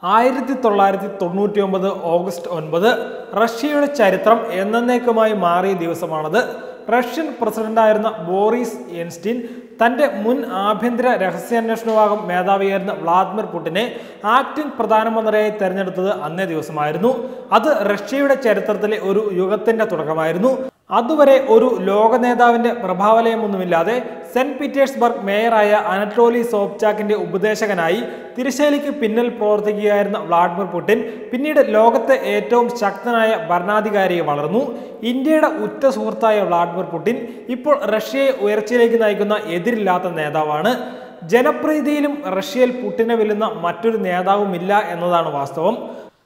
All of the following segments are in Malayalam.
ആയിരത്തി തൊള്ളായിരത്തി തൊണ്ണൂറ്റി ഒമ്പത് ഓഗസ്റ്റ് ഒൻപത് റഷ്യയുടെ ചരിത്രം എന്നേക്കുമായി മാറിയ ദിവസമാണത് റഷ്യൻ പ്രസിഡന്റായിരുന്ന ബോറിസ് എൻസ്റ്റീൻ തന്റെ മുൻ ആഭ്യന്തര രഹസ്യാന്വേഷണ വിഭാഗം മേധാവിയായിരുന്ന വ്ളാദിമിർ പുടിനെ ആക്ടിംഗ് പ്രധാനമന്ത്രിയായി തെരഞ്ഞെടുത്തത് അന്നേ ദിവസമായിരുന്നു അത് റഷ്യയുടെ ചരിത്രത്തിലെ ഒരു യുഗത്തിന്റെ തുടക്കമായിരുന്നു അതുവരെ ഒരു ലോക നേതാവിന്റെ പ്രഭാവലയമൊന്നുമില്ലാതെ സെന്റ് പീറ്റേഴ്സ്ബർഗ് മേയറായ അനറ്റോലി സോപ്ചാക്കിന്റെ ഉപദേശകനായി തിരശ്ശേലിക്ക് പിന്നിൽ പ്രവർത്തിക്കുകയായിരുന്ന വ്ളാഡിമിർ പുടിൻ പിന്നീട് ലോകത്തെ ഏറ്റവും ശക്തനായ ഭരണാധികാരിയെ വളർന്നു ഇന്ത്യയുടെ ഉറ്റ സുഹൃത്തായ വ്ളാഡിമിർ പുടിൻ ഇപ്പോൾ റഷ്യയെ ഉയർച്ചയിലേക്ക് നയിക്കുന്ന എതിരില്ലാത്ത നേതാവാണ് ജനപ്രീതിയിലും റഷ്യയിൽ പുട്ടിനെ വെല്ലുന്ന മറ്റൊരു നേതാവുമില്ല എന്നതാണ് വാസ്തവം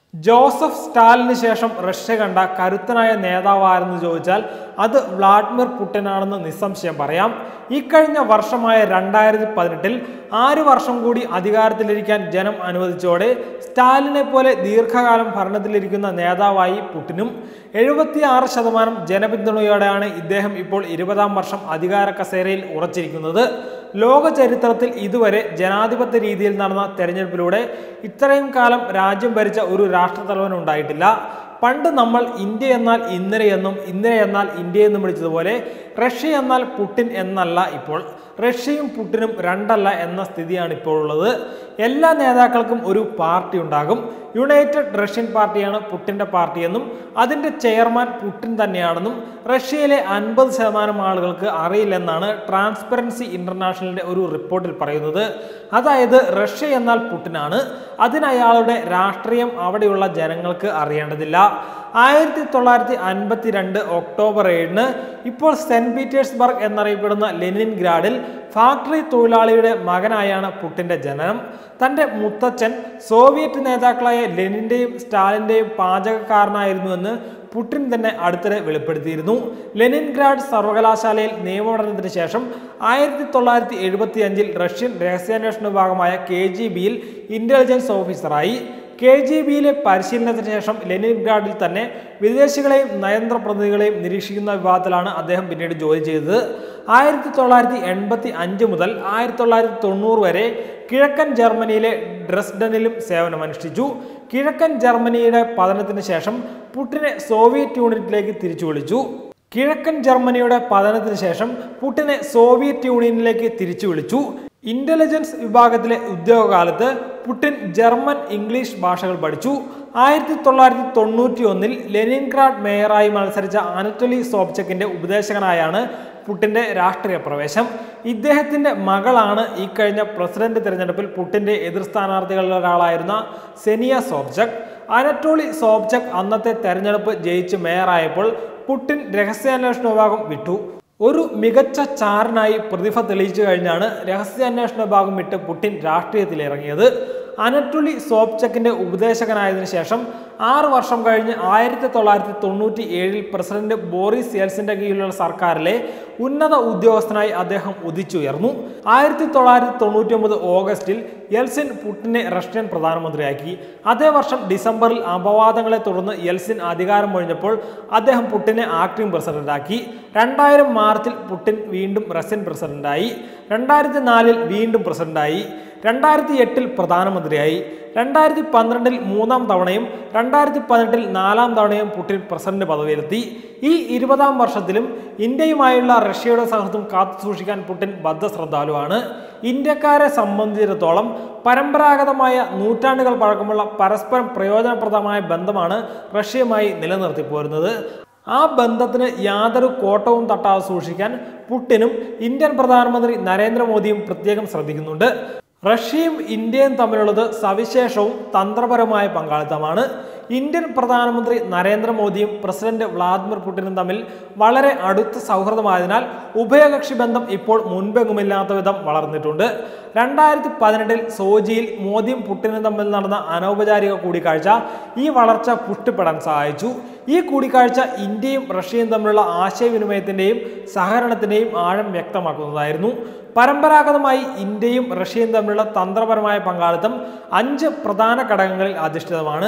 ജോസഫ് സ്റ്റാലിന് ശേഷം റഷ്യ കണ്ട കരുത്തനായ നേതാവാരെന്ന് ചോദിച്ചാൽ അത് വ്ളാഡിമിർ പുട്ടിനാണെന്ന് നിസ്സംശയം പറയാം ഇക്കഴിഞ്ഞ വർഷമായ രണ്ടായിരത്തി പതിനെട്ടിൽ ആറ് വർഷം കൂടി അധികാരത്തിലിരിക്കാൻ ജനം അനുവദിച്ചോടെ സ്റ്റാലിനെ പോലെ ദീർഘകാലം ഭരണത്തിലിരിക്കുന്ന നേതാവായി പുട്ടിനും എഴുപത്തിയാറ് ശതമാനം ജനപിന്തുണയോടെയാണ് ഇദ്ദേഹം ഇപ്പോൾ ഇരുപതാം വർഷം അധികാര കസേരയിൽ ഉറച്ചിരിക്കുന്നത് ലോക ചരിത്രത്തിൽ ഇതുവരെ ജനാധിപത്യ രീതിയിൽ നടന്ന തെരഞ്ഞെടുപ്പിലൂടെ ഇത്രയും കാലം രാജ്യം ഭരിച്ച ഒരു രാഷ്ട്രത്തലവൻ ഉണ്ടായിട്ടില്ല പണ്ട് നമ്മൾ ഇന്ത്യ എന്നാൽ ഇന്നലെ എന്നും ഇന്നലെ എന്നാൽ ഇന്ത്യ എന്നും വിളിച്ചതുപോലെ റഷ്യ എന്നാൽ പുട്ടിൻ എന്നല്ല ഇപ്പോൾ റഷ്യയും പുട്ടിനും രണ്ടല്ല എന്ന സ്ഥിതിയാണ് ഇപ്പോൾ ഉള്ളത് എല്ലാ നേതാക്കൾക്കും ഒരു പാർട്ടി ഉണ്ടാകും യുണൈറ്റഡ് റഷ്യൻ പാർട്ടിയാണ് പുട്ടിൻ്റെ പാർട്ടിയെന്നും അതിൻ്റെ ചെയർമാൻ പുട്ടിൻ തന്നെയാണെന്നും റഷ്യയിലെ അൻപത് ശതമാനം ആളുകൾക്ക് അറിയില്ലെന്നാണ് ട്രാൻസ്പെറൻസി ഇന്റർനാഷണലിന്റെ ഒരു റിപ്പോർട്ടിൽ പറയുന്നത് അതായത് റഷ്യ എന്നാൽ പുട്ടിനാണ് അതിന് അയാളുടെ രാഷ്ട്രീയം അവിടെയുള്ള ജനങ്ങൾക്ക് അറിയേണ്ടതില്ല ആയിരത്തി തൊള്ളായിരത്തി അൻപത്തി രണ്ട് ഒക്ടോബർ ഏഴിന് ഇപ്പോൾ സെന്റ് പീറ്റേഴ്സ്ബർഗ് എന്നറിയപ്പെടുന്ന ലെനിൻ ഗ്രാഡിൽ ഫാക്ടറി തൊഴിലാളിയുടെ മകനായാണ് പുട്ടിന്റെ ജനനം തന്റെ മുത്തച്ഛൻ സോവിയറ്റ് നേതാക്കളായ ലെനിന്റെയും സ്റ്റാലിന്റെയും പാചകക്കാരനായിരുന്നുവെന്ന് പുടിൻ തന്നെ അടുത്തിടെ വെളിപ്പെടുത്തിയിരുന്നു ലെനിൻഗ്രാഡ് സർവകലാശാലയിൽ നിയമപഠനത്തിന് ശേഷം ആയിരത്തി തൊള്ളായിരത്തി എഴുപത്തി അഞ്ചിൽ റഷ്യൻ രഹസ്യാന്വേഷണ വിഭാഗമായ കെ ജി ബിയിൽ ഇന്റലിജൻസ് ഓഫീസറായി കെ ജി ബിയിലെ പരിശീലനത്തിന് ശേഷം ലെനിൻഗ്രാഡിൽ തന്നെ വിദേശികളെയും നയതന്ത്ര പ്രതിനിധികളെയും നിരീക്ഷിക്കുന്ന വിഭാഗത്തിലാണ് അദ്ദേഹം പിന്നീട് ജോലി ചെയ്തത് ആയിരത്തി തൊള്ളായിരത്തി എൺപത്തി അഞ്ച് മുതൽ ആയിരത്തി തൊള്ളായിരത്തി തൊണ്ണൂറ് വരെ കിഴക്കൻ ജർമ്മനിയിലെ ഡ്രസ്ഡനിലും സേവനമനുഷ്ഠിച്ചു കിഴക്കൻ ജർമ്മനിയുടെ പതനത്തിന് ശേഷം പുട്ടിനെ സോവിയറ്റ് യൂണിറ്റിലേക്ക് തിരിച്ചു വിളിച്ചു കിഴക്കൻ ജർമ്മനിയുടെ പതനത്തിന് ശേഷം പുട്ടിനെ സോവിയറ്റ് യൂണിയനിലേക്ക് തിരിച്ചു വിളിച്ചു ഇന്റലിജൻസ് വിഭാഗത്തിലെ ഉദ്യോഗകാലത്ത് പുടിൻ ജർമ്മൻ ഇംഗ്ലീഷ് ഭാഷകൾ പഠിച്ചു ആയിരത്തി തൊള്ളായിരത്തി തൊണ്ണൂറ്റി ഒന്നിൽ ലെനിൻഗ്രാഡ് മേയറായി മത്സരിച്ച അനറ്റലി സോപ്ചക്കിന്റെ ഉപദേശകനായാണ് പുട്ടിന്റെ രാഷ്ട്രീയ പ്രവേശം ഇദ്ദേഹത്തിന്റെ മകളാണ് ഈ കഴിഞ്ഞ പ്രസിഡന്റ് തിരഞ്ഞെടുപ്പിൽ പുട്ടിന്റെ എതിർ സ്ഥാനാർത്ഥികളിൽ ഒരാളായിരുന്ന സെനിയ സോപ്ചക് അനറ്റോളി സോപ്ചക് അന്നത്തെ തെരഞ്ഞെടുപ്പ് ജയിച്ച് മേയറായപ്പോൾ പുട്ടിൻ രഹസ്യാന്വേഷണ വിഭാഗം വിട്ടു ഒരു മികച്ച ചാരനായി പ്രതിഭ തെളിയിച്ചു കഴിഞ്ഞാണ് രഹസ്യാന്വേഷണ വിഭാഗം വിട്ട് പുടിൻ രാഷ്ട്രീയത്തിൽ ഇറങ്ങിയത് അനറ്റുലി സോപ്ചക്കിന്റെ ഉപദേശകനായതിനു ശേഷം ആറ് വർഷം കഴിഞ്ഞ് ആയിരത്തി തൊള്ളായിരത്തി തൊണ്ണൂറ്റി ഏഴിൽ പ്രസിഡന്റ് ബോറിസ് യെൽസിന്റെ കീഴിലുള്ള സർക്കാരിലെ ഉന്നത ഉദ്യോഗസ്ഥനായി അദ്ദേഹം ഉദിച്ചുയർന്നു ആയിരത്തി തൊള്ളായിരത്തി തൊണ്ണൂറ്റി ഒമ്പത് ഓഗസ്റ്റിൽ യെൽസിൻ പുട്ടിനെ റഷ്യൻ പ്രധാനമന്ത്രിയാക്കി അതേ വർഷം ഡിസംബറിൽ അപവാദങ്ങളെ തുടർന്ന് യെൽസിൻ അധികാരം ഒഴിഞ്ഞപ്പോൾ അദ്ദേഹം പുട്ടിനെ ആക്ടിംഗ് പ്രസിഡന്റാക്കി രണ്ടായിരം മാർച്ചിൽ പുട്ടിൻ വീണ്ടും റഷ്യൻ പ്രസിഡന്റായി രണ്ടായിരത്തി നാലിൽ വീണ്ടും പ്രസിഡന്റായി രണ്ടായിരത്തി എട്ടിൽ പ്രധാനമന്ത്രിയായി രണ്ടായിരത്തി പന്ത്രണ്ടിൽ മൂന്നാം തവണയും രണ്ടായിരത്തി പതിനെട്ടിൽ നാലാം തവണയും പുടിൻ പ്രസിഡന്റ് പദവിയിലെത്തി ഈ ഇരുപതാം വർഷത്തിലും ഇന്ത്യയുമായുള്ള റഷ്യയുടെ സൗഹൃദം കാത്തു സൂക്ഷിക്കാൻ പുടിൻ ബദ്ധശ്രദ്ധാലുവാണ് ഇന്ത്യക്കാരെ സംബന്ധിച്ചിടത്തോളം പരമ്പരാഗതമായ നൂറ്റാണ്ടുകൾ പഴക്കമുള്ള പരസ്പരം പ്രയോജനപ്രദമായ ബന്ധമാണ് റഷ്യയുമായി നിലനിർത്തി പോരുന്നത് ആ ബന്ധത്തിന് യാതൊരു കോട്ടവും തട്ടാതെ സൂക്ഷിക്കാൻ പുട്ടിനും ഇന്ത്യൻ പ്രധാനമന്ത്രി നരേന്ദ്രമോദിയും പ്രത്യേകം ശ്രദ്ധിക്കുന്നുണ്ട് റഷ്യയും ഇന്ത്യയും തമ്മിലുള്ളത് സവിശേഷവും തന്ത്രപരമായ പങ്കാളിത്തമാണ് ഇന്ത്യൻ പ്രധാനമന്ത്രി നരേന്ദ്രമോദിയും പ്രസിഡന്റ് വ്ളാദിമിർ പുടിനും തമ്മിൽ വളരെ അടുത്ത സൗഹൃദമായതിനാൽ ഉഭയകക്ഷി ബന്ധം ഇപ്പോൾ മുൻപെങ്ങുമില്ലാത്ത വിധം വളർന്നിട്ടുണ്ട് രണ്ടായിരത്തി പതിനെട്ടിൽ സോജിയിൽ മോദിയും പുടിനും തമ്മിൽ നടന്ന അനൗപചാരിക കൂടിക്കാഴ്ച ഈ വളർച്ച പുഷ്ടിപ്പെടാൻ സഹായിച്ചു ഈ കൂടിക്കാഴ്ച ഇന്ത്യയും റഷ്യയും തമ്മിലുള്ള ആശയവിനിമയത്തിന്റെയും സഹകരണത്തിന്റെയും ആഴം വ്യക്തമാക്കുന്നതായിരുന്നു പരമ്പരാഗതമായി ഇന്ത്യയും റഷ്യയും തമ്മിലുള്ള തന്ത്രപരമായ പങ്കാളിത്തം അഞ്ച് പ്രധാന ഘടകങ്ങളിൽ അധിഷ്ഠിതമാണ്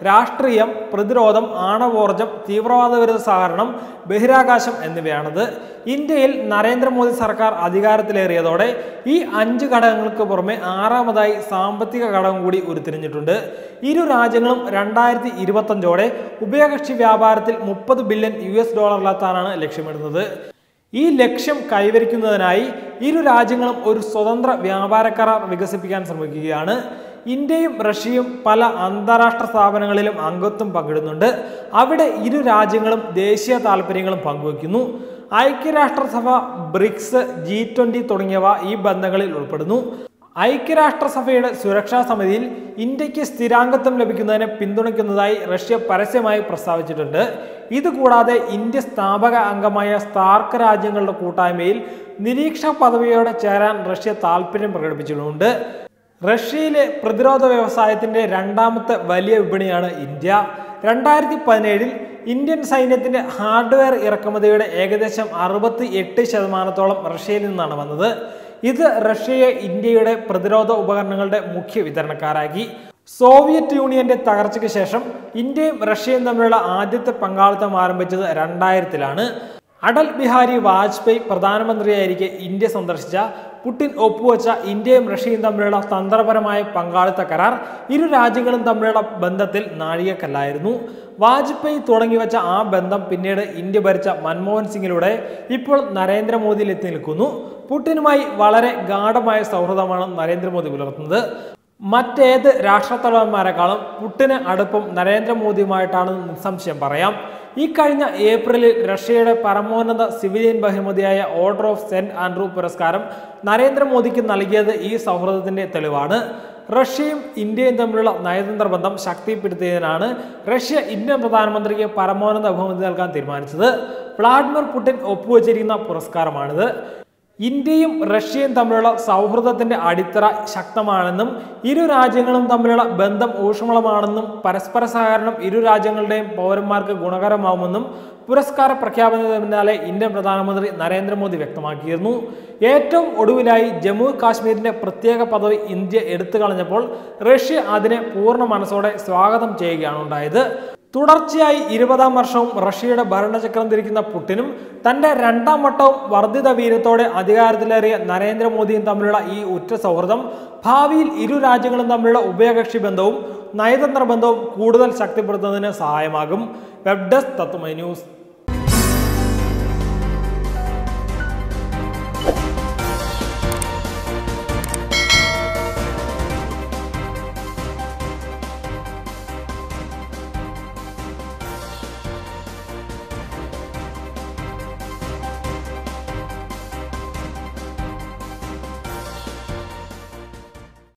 രാഷ്ട്രീയം പ്രതിരോധം ആണവോർജം തീവ്രവാദ വിരുദ്ധ സഹകരണം ബഹിരാകാശം എന്നിവയാണത് ഇന്ത്യയിൽ നരേന്ദ്രമോദി സർക്കാർ അധികാരത്തിലേറിയതോടെ ഈ അഞ്ച് ഘടകങ്ങൾക്ക് പുറമെ ആറാമതായി സാമ്പത്തിക ഘടകം കൂടി ഉരുത്തിരിഞ്ഞിട്ടുണ്ട് ഇരു രാജ്യങ്ങളും രണ്ടായിരത്തി ഇരുപത്തഞ്ചോടെ ഉഭയകക്ഷി വ്യാപാരത്തിൽ മുപ്പത് ബില്യൺ യു എസ് ഡോളറിലെത്താനാണ് ലക്ഷ്യമിടുന്നത് ഈ ലക്ഷ്യം കൈവരിക്കുന്നതിനായി ഇരു രാജ്യങ്ങളും ഒരു സ്വതന്ത്ര വ്യാപാര കരാർ വികസിപ്പിക്കാൻ ശ്രമിക്കുകയാണ് ഇന്ത്യയും റഷ്യയും പല അന്താരാഷ്ട്ര സ്ഥാപനങ്ങളിലും അംഗത്വം പങ്കിടുന്നുണ്ട് അവിടെ ഇരു രാജ്യങ്ങളും ദേശീയ താല്പര്യങ്ങളും പങ്കുവയ്ക്കുന്നു ഐക്യരാഷ്ട്രസഭ ബ്രിക്സ് ജി ട്വന്റി തുടങ്ങിയവ ഈ ബന്ധങ്ങളിൽ ഉൾപ്പെടുന്നു ഐക്യരാഷ്ട്രസഭയുടെ സുരക്ഷാ സമിതിയിൽ ഇന്ത്യക്ക് സ്ഥിരാംഗത്വം ലഭിക്കുന്നതിനെ പിന്തുണയ്ക്കുന്നതായി റഷ്യ പരസ്യമായി പ്രസ്താവിച്ചിട്ടുണ്ട് ഇതുകൂടാതെ ഇന്ത്യ സ്ഥാപക അംഗമായ സ്താർക്ക് രാജ്യങ്ങളുടെ കൂട്ടായ്മയിൽ നിരീക്ഷക പദവിയോടെ ചേരാൻ റഷ്യ താൽപ്പര്യം പ്രകടിപ്പിച്ചിട്ടുണ്ട് റഷ്യയിലെ പ്രതിരോധ വ്യവസായത്തിന്റെ രണ്ടാമത്തെ വലിയ വിപണിയാണ് ഇന്ത്യ രണ്ടായിരത്തി പതിനേഴിൽ ഇന്ത്യൻ സൈന്യത്തിന്റെ ഹാർഡ്വെയർ ഇറക്കുമതിയുടെ ഏകദേശം അറുപത്തി എട്ട് ശതമാനത്തോളം റഷ്യയിൽ നിന്നാണ് വന്നത് ഇത് റഷ്യയെ ഇന്ത്യയുടെ പ്രതിരോധ ഉപകരണങ്ങളുടെ മുഖ്യ വിതരണക്കാരാക്കി സോവിയറ്റ് യൂണിയന്റെ തകർച്ചയ്ക്ക് ശേഷം ഇന്ത്യയും റഷ്യയും തമ്മിലുള്ള ആദ്യത്തെ പങ്കാളിത്തം ആരംഭിച്ചത് രണ്ടായിരത്തിലാണ് അടൽ ബിഹാരി വാജ്പേയി പ്രധാനമന്ത്രിയായിരിക്കെ ഇന്ത്യ സന്ദർശിച്ച പുടിൻ ഒപ്പുവെച്ച ഇന്ത്യയും റഷ്യയും തമ്മിലുള്ള തന്ത്രപരമായ പങ്കാളിത്ത കരാർ ഇരു രാജ്യങ്ങളും തമ്മിലുള്ള ബന്ധത്തിൽ നാഴികക്കല്ലായിരുന്നു വാജ്പേയി തുടങ്ങിവെച്ച ആ ബന്ധം പിന്നീട് ഇന്ത്യ ഭരിച്ച മൻമോഹൻ സിംഗിലൂടെ ഇപ്പോൾ നരേന്ദ്രമോദിയിൽ എത്തി നിൽക്കുന്നു പുടിനുമായി വളരെ ഗാഠമായ സൗഹൃദമാണ് നരേന്ദ്രമോദി പുലർത്തുന്നത് മറ്റേത് രാഷ്ട്രത്തലവന്മാരെക്കാളും പുട്ടിന് അടുപ്പം നരേന്ദ്രമോദിയുമായിട്ടാണെന്ന് നിസ്സംശയം പറയാം ഈ കഴിഞ്ഞ ഏപ്രിലിൽ റഷ്യയുടെ പരമോന്നത സിവിലിയൻ ബഹുമതിയായ ഓർഡർ ഓഫ് സെന്റ് ആൻഡ്രൂ പുരസ്കാരം നരേന്ദ്രമോദിക്ക് നൽകിയത് ഈ സൗഹൃദത്തിന്റെ തെളിവാണ് റഷ്യയും ഇന്ത്യയും തമ്മിലുള്ള നയതന്ത്ര ബന്ധം ശക്തിപ്പെടുത്തിയതിനാണ് റഷ്യ ഇന്ത്യൻ പ്രധാനമന്ത്രിക്ക് പരമോന്നത ബഹുമതി നൽകാൻ തീരുമാനിച്ചത് വ്ളാഡിമിർ പുടിൻ ഒപ്പുവച്ചിരിക്കുന്ന പുരസ്കാരമാണിത് ഇന്ത്യയും റഷ്യയും തമ്മിലുള്ള സൗഹൃദത്തിന്റെ അടിത്തറ ശക്തമാണെന്നും ഇരു രാജ്യങ്ങളും തമ്മിലുള്ള ബന്ധം ഊഷ്മളമാണെന്നും പരസ്പര സഹകരണം ഇരു രാജ്യങ്ങളുടെയും പൗരന്മാർക്ക് ഗുണകരമാവുമെന്നും പുരസ്കാര പ്രഖ്യാപനത്തിന് പിന്നാലെ ഇന്ത്യൻ പ്രധാനമന്ത്രി നരേന്ദ്രമോദി വ്യക്തമാക്കിയിരുന്നു ഏറ്റവും ഒടുവിലായി ജമ്മു കാശ്മീരിന്റെ പ്രത്യേക പദവി ഇന്ത്യ എടുത്തു കളഞ്ഞപ്പോൾ റഷ്യ അതിനെ പൂർണ്ണ മനസ്സോടെ സ്വാഗതം ചെയ്യുകയാണ് ഉണ്ടായത് തുടർച്ചയായി ഇരുപതാം വർഷവും റഷ്യയുടെ ഭരണചക്രം തിരിക്കുന്ന പുട്ടിനും തന്റെ രണ്ടാം വട്ടവും വർദ്ധിത വീര്യത്തോടെ അധികാരത്തിലേറിയ നരേന്ദ്രമോദിയും തമ്മിലുള്ള ഈ ഉറ്റ സൗഹൃദം ഭാവിയിൽ ഇരു രാജ്യങ്ങളും തമ്മിലുള്ള ഉഭയകക്ഷി ബന്ധവും നയതന്ത്ര ബന്ധവും കൂടുതൽ ശക്തിപ്പെടുത്തുന്നതിന് സഹായമാകും വെബ് ഡെസ്ക് തത്വമൈ ന്യൂസ്